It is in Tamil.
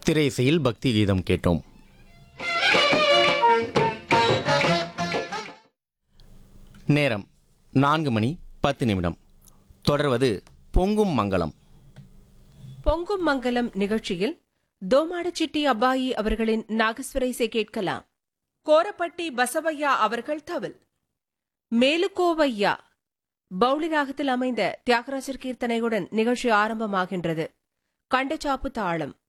திரைசையில் பக்தி கீதம் கேட்டோம் நேரம் நான்கு மணி பத்து நிமிடம் தொடர்வது பொங்கும் மங்களம் பொங்கும் மங்கலம் நிகழ்ச்சியில் தோமாடச்சிட்டி அப்பாயி அவர்களின் நாகஸ்வர இசை கேட்கலாம் கோரப்பட்டி பசவையா அவர்கள் தவில் மேலுக்கோவையா பௌளி ராகத்தில் அமைந்த தியாகராஜர் கீர்த்தனையுடன் நிகழ்ச்சி ஆரம்பமாகின்றது கண்டச்சாப்பு தாளம்